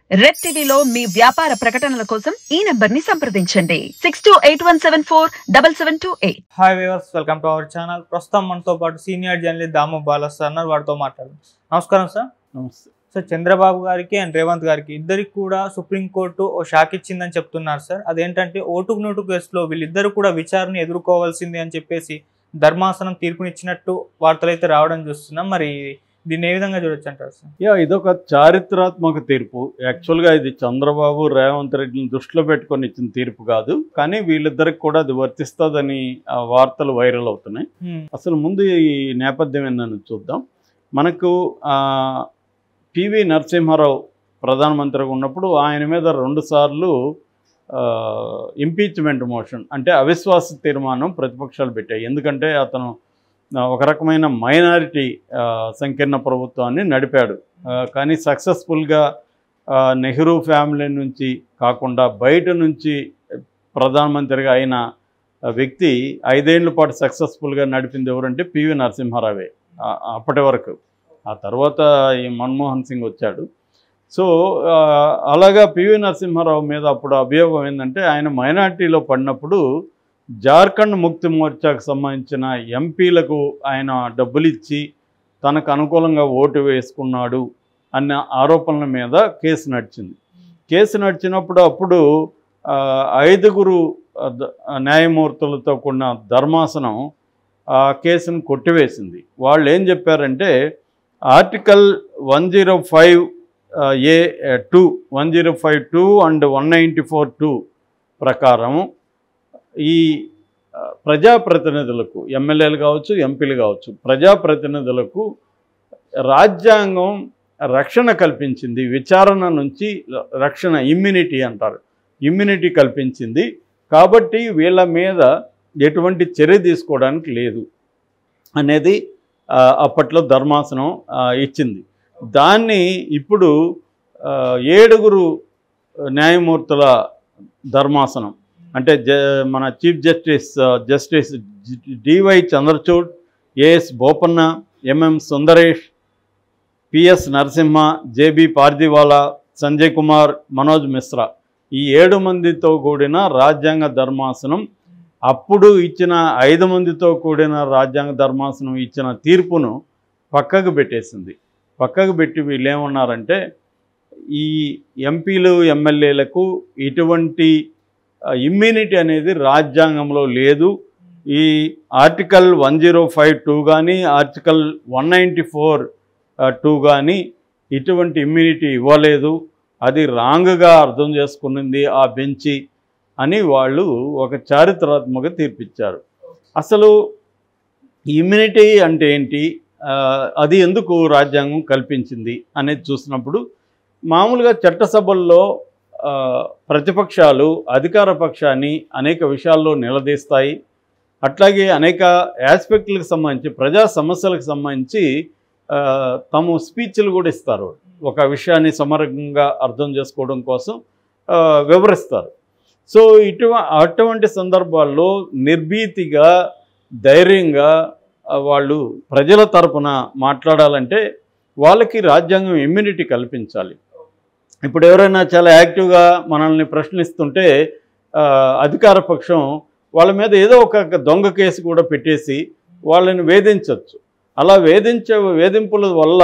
Red టీవీలో మీ వ్యాపార ప్రకటనల కోసం ఈ నంబర్ ని సంప్రదించండి six two eight one seven four double seven two eight hi viewers welcome to our channel ప్రస్తుతం మనతో పాటు సీనియర్ జర్నలిస్ట్ దాము బాలస్ సార్ ఉన్నారు వారితో మాట్లాడు నమస్కారం సార్ నమస్తే సార్ చంద్రబాబు గారికి అండ్ రేవంత్ గారికి ఇద్దరికి కూడా సుప్రీంకోర్టు ఓ షాక్ ఇచ్చిందని చెప్తున్నారు సార్ అదేంటంటే ఓటుకు నోటు కేసులో వీళ్ళిద్దరు కూడా విచారణ ఎదుర్కోవాల్సింది అని చెప్పేసి ధర్మాసనం తీర్పునిచ్చినట్టు వార్తలు అయితే రావడం చూస్తున్నాం మరి దీన్ని ఏ విధంగా చూడొచ్చు అంటారు సార్ యా ఇదొక చారిత్రాత్మక తీర్పు యాక్చువల్గా ఇది చంద్రబాబు రేవంత్ రెడ్డిని దృష్టిలో పెట్టుకొని ఇచ్చిన తీర్పు కాదు కానీ వీళ్ళిద్దరికి కూడా అది వర్తిస్తుందని ఆ వార్తలు వైరల్ అవుతున్నాయి హ్మ్. అసలు ముందు ఈ నేపథ్యం ఏందని చూద్దాం మనకు ఆ, పివి నరసింహారావు ప్రధానమంత్రిగా ఉన్నప్పుడు ఆయన మీద రెండుసార్లు ఇంపీచ్మెంట్ మోషన్ అంటే అవిశ్వాస తీర్మానం ప్రతిపక్షాలు పెట్టాయి ఎందుకంటే అతను ఆ, ఒక రకమైన మైనారిటీ సంకీర్ణ ప్రభుత్వాన్ని నడిపాడు ఆ, కానీ సక్సెస్ఫుల్గా నెహ్రూ ఫ్యామిలీ నుంచి కాకుండా బయట నుంచి ప్రధానమంత్రిగా అయిన ఆ వ్యక్తి ఐదేళ్ల పాటు సక్సెస్ఫుల్గా నడిపింది ఎవరంటే పివి నరసింహారావే ఆ, అప్పటి వరకు ఆ తర్వాత ఈ మన్మోహన్ సింగ్ వచ్చాడు సో ఆ, అలాగా పివి నరసింహారావు మీద అప్పుడు అభియోగం ఏంటంటే ఆయన మైనార్టీలో పడినప్పుడు జార్ఖండ్ ముక్తి మోర్చాకు సంబంధించిన ఎంపీలకు ఆయన డబ్బులు ఇచ్చి తనకు అనుకూలంగా ఓటు వేసుకున్నాడు అన్న ఆరోపణల మీద కేసు నడిచింది కేసు నడిచినప్పుడు అప్పుడు ఆ, ఐదుగురు ఆ, ద- ఆ, న్యాయమూర్తులతో కూడిన ధర్మాసనం ఆ కేసును కొట్టివేసింది వాళ్ళు ఏం చెప్పారంటే article one zero five A two one zero five two and one ninety four two ప్రకారం ఈ ఆ, ప్రజాప్రతినిధులకు ఎమ్మెల్యేలు కావచ్చు ఎంపీలు కావచ్చు ప్రజాప్రతినిధులకు రాజ్యాంగం రక్షణ కల్పించింది విచారణ నుంచి రక్షణ ఇమ్యూనిటీ అంటారు ఇమ్యూనిటీ కల్పించింది కాబట్టి వీళ్ళ మీద ఎటువంటి చర్య తీసుకోవడానికి లేదు అనేది ఆ, అప్పట్లో ధర్మాసనం ఆ, ఇచ్చింది దాన్ని ఇప్పుడు ఆ, ఏడుగురు న్యాయమూర్తుల ధర్మాసనం అంటే జ మన చీఫ్ జస్టిస్ ఆ, జస్టిస్ జి- DY Chandrachud AS Bopanna MM Sundaresh PS Narasimha JB Pardiwala Sanjay Kumar Manoj Mishra ఈ ఏడు మందితో కూడిన రాజ్యాంగ ధర్మాసనం అప్పుడు ఇచ్చిన ఐదు మందితో కూడిన రాజ్యాంగ ధర్మాసనం ఇచ్చిన తీర్పును పక్కకు పెట్టేసింది పక్కకు పెట్టి వీళ్ళు ఏమన్నారంటే ఈ ఎంపీలు ఎమ్మెల్యేలకు ఇటువంటి ఇమ్యూనిటీ అనేది రాజ్యాంగంలో లేదు ఈ article one zero five two కానీ article one ninety four two కానీ ఇటువంటి ఇమ్యూనిటీ ఇవ్వలేదు అది రాంగ్గా అర్థం చేసుకునింది ఆ బెంచి అని వాళ్ళు ఒక చారిత్రాత్మక తీర్పిచ్చారు అసలు ఇమ్యూనిటీ అంటే ఏంటి ఆ, అది ఎందుకు రాజ్యాంగం కల్పించింది అనేది చూసినప్పుడు మామూలుగా చట్టసభల్లో ఆ, ప్రతిపక్షాలు అధికార పక్షాన్ని అనేక విషయాల్లో నిలదీస్తాయి అట్లాగే అనేక ఆస్పెక్ట్లకు సంబంధించి ప్రజా సమస్యలకు సంబంధించి ఆ, తాము స్పీచ్లు కూడా ఇస్తారు ఒక విషయాన్ని సమగ్రంగా అర్థం చేసుకోవడం కోసం ఆ, వివరిస్తారు సో ఇటు అటువంటి సందర్భాల్లో నిర్భీతిగా ధైర్యంగా ఆ, వాళ్ళు ప్రజల తరపున మాట్లాడాలంటే వాళ్ళకి రాజ్యాంగం ఇమ్యూనిటీ కల్పించాలి ఇప్పుడు ఎవరైనా చాలా యాక్టివ్గా మనల్ని ప్రశ్నిస్తుంటే ఆ, అధికార పక్షం వాళ్ళ మీద ఏదో ఒక దొంగ కేసు కూడా పెట్టేసి వాళ్ళని వేధించవచ్చు అలా వేధించే వేధింపుల వల్ల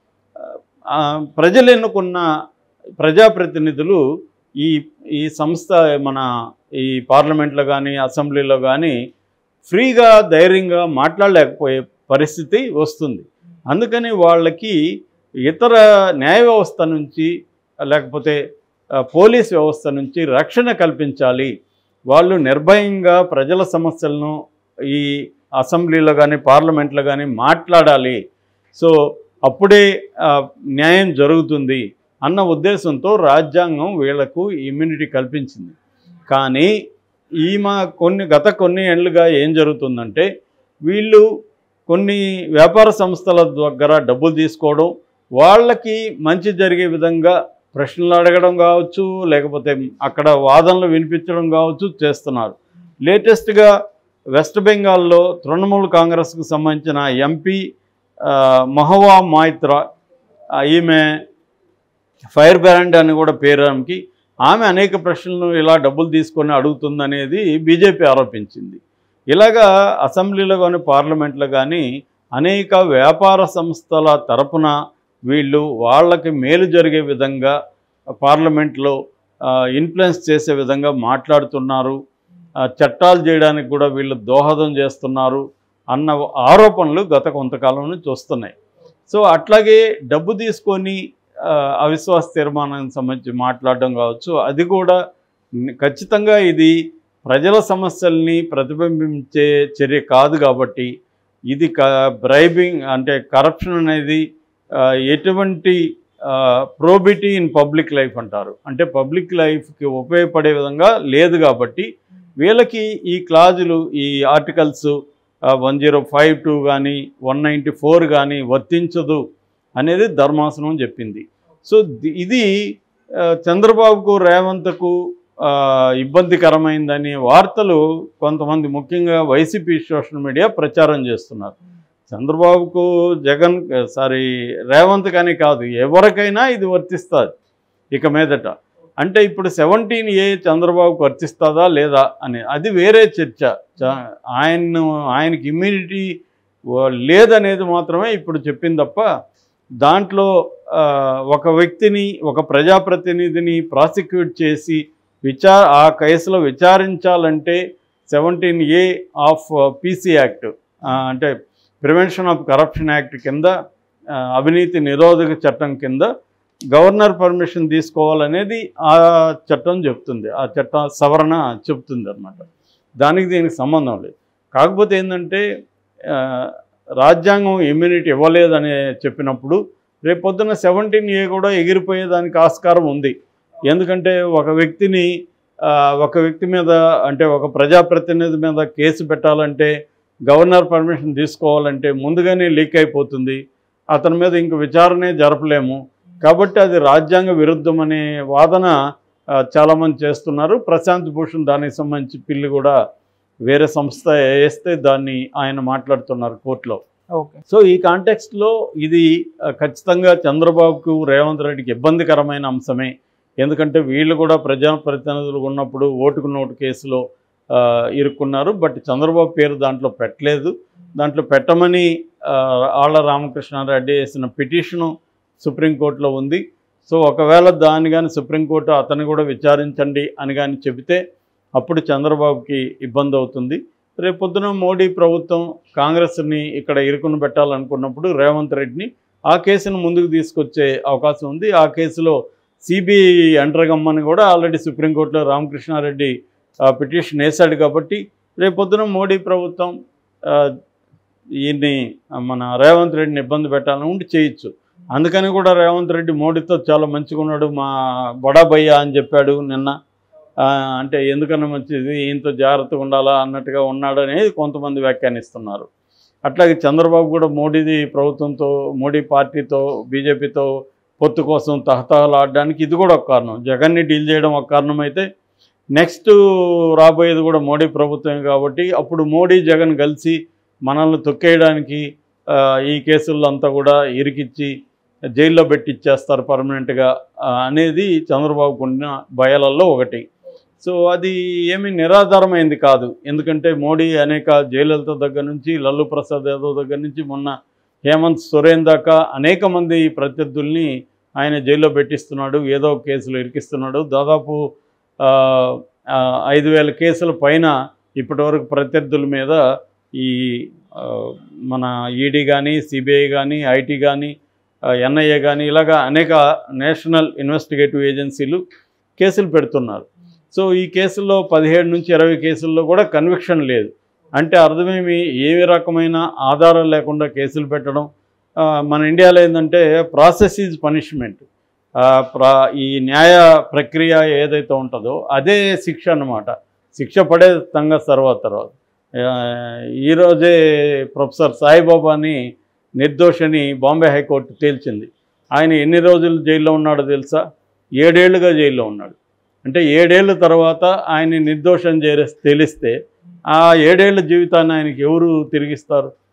ఆ, ప్రజలు ఎన్నుకున్న ప్రజాప్రతినిధులు ఈ ఈ సంస్థ మన ఈ పార్లమెంట్లో కానీ అసెంబ్లీలో కానీ ఫ్రీగా ధైర్యంగా మాట్లాడలేకపోయే పరిస్థితి వస్తుంది అందుకని వాళ్ళకి ఇతర న్యాయ వ్యవస్థ నుంచి లేకపోతే ఆ, పోలీస్ వ్యవస్థ నుంచి రక్షణ కల్పించాలి వాళ్ళు నిర్భయంగా ప్రజల సమస్యలను ఈ అసెంబ్లీలో కానీ పార్లమెంట్లో కానీ మాట్లాడాలి సో అప్పుడే ఆ, న్యాయం జరుగుతుంది అన్న ఉద్దేశంతో రాజ్యాంగం వీళ్లకు ఇమ్యూనిటీ కల్పించింది కానీ ఈమె కొన్ని గత కొన్ని ఏళ్ళుగా ఏం జరుగుతుందంటే వీళ్ళు కొన్ని వ్యాపార సంస్థల దగ్గర డబ్బులు తీసుకోవడం వాళ్ళకి మంచి జరిగే విధంగా ప్రశ్నలు అడగడం కావచ్చు లేకపోతే అక్కడ వాదనలు వినిపించడం కావచ్చు చేస్తున్నారు లేటెస్ట్గా వెస్ట్ బెంగాల్లో తృణమూల్ కాంగ్రెస్కు సంబంధించిన ఎంపీ మహవా మాయిత్రా ఆ, ఈమె ఫైర్ బ్రాండ్ అని కూడా పేరు ఆమెకి ఆమె అనేక ప్రశ్నలను ఇలా డబ్బులు తీసుకొని అడుగుతుందనేది బీజేపీ ఆరోపించింది ఇలాగా అసెంబ్లీలో కానీ పార్లమెంట్లో కానీ అనేక వ్యాపార సంస్థల తరపున వీళ్ళు వాళ్ళకి మేలు జరిగే విధంగా పార్లమెంట్లో ఇన్ఫ్లుయెన్స్ చేసే విధంగా మాట్లాడుతున్నారు ఆ, చట్టాలు చేయడానికి కూడా వీళ్ళు దోహదం చేస్తున్నారు అన్న ఆరోపణలు గత కొంతకాలం నుంచి వస్తున్నాయి సో అట్లాగే డబ్బు తీసుకొని ఆ, అవిశ్వాస తీర్మానానికి సంబంధించి మాట్లాడడం కావచ్చు అది కూడా ని- ఖచ్చితంగా ఇది ప్రజల సమస్యల్ని ప్రతిబింబించే చర్య కాదు కాబట్టి ఇది క బ్రైబింగ్ అంటే కరప్షన్ అనేది ఆ, ఎటువంటి ప్రోబిటీ ఇన్ పబ్లిక్ లైఫ్ అంటారు అంటే పబ్లిక్ లైఫ్కి ఉపయోగపడే విధంగా లేదు కాబట్టి వీళ్ళకి ఈ క్లాజులు ఈ articles one zero five two కానీ వన్ నైంటీ ఫోర్ కానీ వర్తించదు అనేది ధర్మాసనం చెప్పింది సో ది- ఇది ఆ, చంద్రబాబుకు రేవంత్కు ఆ, ఇబ్బందికరమైందనే వార్తలు కొంతమంది ముఖ్యంగా వైసీపీ సోషల్ మీడియా ప్రచారం చేస్తున్నారు చంద్రబాబుకు జగన్ సారీ రేవంత్ కానీ కాదు ఎవరికైనా ఇది వర్తిస్తుంది ఇక మీదట అంటే ఇప్పుడు సెవెంటీన్ ఏ చంద్రబాబుకు వర్తిస్తుందా లేదా అని అది వేరే చర్చ చ- ఆయన ఆయనకి ఇమ్యూనిటీ లేదనేది మాత్రమే ఇప్పుడు చెప్పింది తప్ప దాంట్లో ఆ, ఒక వ్యక్తిని ఒక ప్రజాప్రతినిధిని ప్రాసిక్యూట్ చేసి విచార ఆ కేసులో విచారించాలంటే seventeen A of PC act అంటే ప్రివెన్షన్ ఆఫ్ కరప్షన్ యాక్ట్ కింద ఆ, అవినీతి నిరోధక చట్టం కింద గవర్నర్ పర్మిషన్ తీసుకోవాలనేది ఆ చట్టం చెప్తుంది ఆ చట్టం సవరణ చెప్తుంది అనమాట దానికి దీనికి సంబంధం లేదు కాకపోతే ఏంటంటే ఆ, రాజ్యాంగం ఇమ్యూనిటీ ఇవ్వలేదని చెప్పినప్పుడు రేపొద్దున సెవెంటీన్ ఏ కూడా ఎగిరిపోయేదానికి ఆస్కారం ఉంది ఎందుకంటే ఒక వ్యక్తిని ఆ, ఒక వ్యక్తి మీద అంటే ఒక ప్రజాప్రతినిధి మీద కేసు పెట్టాలంటే గవర్నర్ పర్మిషన్ తీసుకోవాలంటే ముందుగానే లీక్ అయిపోతుంది అతని మీద ఇంక విచారణే జరపలేము కాబట్టి అది రాజ్యాంగ విరుద్ధం అనే వాదన ఆ, చాలామంది చేస్తున్నారు ప్రశాంత్ భూషణ్ దానికి సంబంధించి పిల్లి కూడా వేరే సంస్థ వేస్తే దాన్ని ఆయన మాట్లాడుతున్నారు కోర్టులో ఓకే సో ఈ కాంటెక్స్ట్లో ఇది ఆ, ఖచ్చితంగా చంద్రబాబుకు రేవంత్ రెడ్డికి ఇబ్బందికరమైన అంశమే ఎందుకంటే వీళ్ళు కూడా ప్రజాప్రతినిధులు ఉన్నప్పుడు ఓటుకు నోటు కేసులో ఆ, ఇరుక్కున్నారు బట్ చంద్రబాబు పేరు దాంట్లో పెట్టలేదు దాంట్లో పెట్టమని ఆ, ఆళ్ల రామకృష్ణారెడ్డి వేసిన పిటిషను సుప్రీంకోర్టులో ఉంది సో ఒకవేళ దాన్ని కానీ సుప్రీంకోర్టు అతన్ని కూడా విచారించండి అని కానీ చెబితే అప్పుడు చంద్రబాబుకి ఇబ్బంది అవుతుంది రేపొద్దున మోడీ ప్రభుత్వం కాంగ్రెస్ని ఇక్కడ ఇరుకుని పెట్టాలనుకున్నప్పుడు రేవంత్ రెడ్డిని ఆ కేసును ముందుకు తీసుకొచ్చే అవకాశం ఉంది ఆ కేసులో సిబిఐ అంటరగమ్మని కూడా ఆల్రెడీ సుప్రీంకోర్టులో రామకృష్ణారెడ్డి ఆ, పిటిషన్ వేశాడు కాబట్టి రేపొద్దున మోడీ ప్రభుత్వం ఆ, ఈయన్ని ఆ, మన రేవంత్ రెడ్డిని ఇబ్బంది పెట్టాలని ఉండి చేయొచ్చు అందుకని కూడా రేవంత్ రెడ్డి మోడీతో చాలా మంచిగా ఉన్నాడు మా బడా భయ్య అని చెప్పాడు నిన్న ఆ, అంటే ఎందుకన్నా మంచిది ఈయనతో జాగ్రత్తగా ఉండాలా అన్నట్టుగా ఉన్నాడు అనేది కొంతమంది వ్యాఖ్యానిస్తున్నారు అట్లాగే చంద్రబాబు కూడా మోడీది ప్రభుత్వంతో మోడీ పార్టీతో బీజేపీతో పొత్తు కోసం తహతహలాడడానికి ఇది కూడా ఒక కారణం జగన్ని డీల్ చేయడం ఒక కారణం అయితే నెక్స్ట్ రాబోయేది కూడా మోడీ ప్రభుత్వమే కాబట్టి అప్పుడు మోడీ జగన్ కలిసి మనల్ని తొక్కేయడానికి ఆ, ఈ కేసుల్లో అంతా కూడా ఇరికిచ్చి జైల్లో పెట్టిచ్చేస్తారు పర్మనెంట్గా ఆ, అనేది చంద్రబాబుకు ఉన్న భయాలలో ఒకటి సో అది ఏమీ నిరాధారమైంది కాదు ఎందుకంటే మోడీ అనేక జయలలిత దగ్గర నుంచి లల్లు ప్రసాద్ యాదవ్ దగ్గర నుంచి మొన్న హేమంత్ సొరేన్ దాకా అనేక మంది ప్రత్యర్థుల్ని ఆయన జైల్లో పెట్టిస్తున్నాడు ఏదో ఒక కేసులో ఇరికిస్తున్నాడు దాదాపు ఆ, ఆ, ఐదు వేల కేసుల పైన ఇప్పటివరకు ప్రత్యర్థుల మీద ఈ ఆ, మన ఈడీ కానీ సిబిఐ కానీ ఐటీ కానీ ఎన్ఐఏ కానీ ఇలాగా అనేక నేషనల్ ఇన్వెస్టిగేటివ్ ఏజెన్సీలు కేసులు పెడుతున్నారు సో ఈ కేసుల్లో పదిహేడు నుంచి ఇరవై కేసుల్లో కూడా కన్విక్షన్ లేదు అంటే అర్థమేమి ఏ రకమైన ఆధారం లేకుండా కేసులు పెట్టడం ఆ, మన ఇండియాలో ఏంటంటే ప్రాసెస్ ఈజ్ పనిష్మెంట్ ప్రా ఈ న్యాయ ప్రక్రియ ఏదైతే ఉంటుందో అదే శిక్ష అన్నమాట శిక్ష పడే సంగతి తర్వాత తర్వాత ఆ, ఈరోజే ప్రొఫెసర్ సాయిబాబాని నిర్దోషని బాంబే హైకోర్టు తేల్చింది ఆయన ఎన్ని రోజులు జైల్లో ఉన్నాడో తెలుసా ఏడేళ్లుగా జైల్లో ఉన్నాడు అంటే ఏడేళ్ళ తర్వాత ఆయన నిర్దోషం చేరే తెలిస్తే ఆ ఏడేళ్ల జీవితాన్ని ఆయనకి ఎవరు తిరిగిస్తారు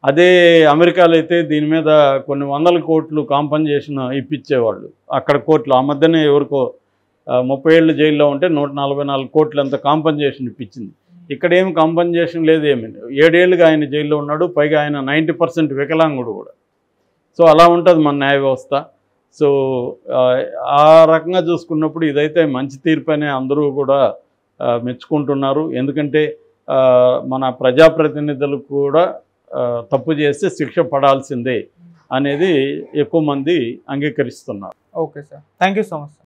అదే అమెరికాలో అయితే దీని మీద కొన్ని వందల కోట్లు కాంపన్సేషన్ ఇప్పించేవాళ్ళు అక్కడ కోర్టులు ఆ మధ్యనే ఎవరికో ఆ, ముప్పై ఏళ్ళు జైల్లో ఉంటే నూట నలభై నాలుగు కోట్లు అంత కాంపన్సేషన్ ఇప్పించింది ఇక్కడ ఏమి కాంపన్సేషన్ లేదు ఏమి లేదు. ఏడేళ్ళుగా ఆయన జైల్లో ఉన్నాడు పైగా ఆయన నైంటీ పర్సెంట్ వికలాంగుడు కూడా సో అలా ఉంటుంది మన న్యాయ వ్యవస్థ సో ఆ, ఆ రకంగా చూసుకున్నప్పుడు ఇదైతే మంచి తీర్పు అనే అందరూ కూడా ఆ, మెచ్చుకుంటున్నారు ఎందుకంటే ఆ, మన ప్రజాప్రతినిధులు కూడా ఆ, తప్పు చేస్తే శిక్ష పడాల్సిందే అనేది ఎక్కువ మంది అంగీకరిస్తున్నారు okay sir thank you so much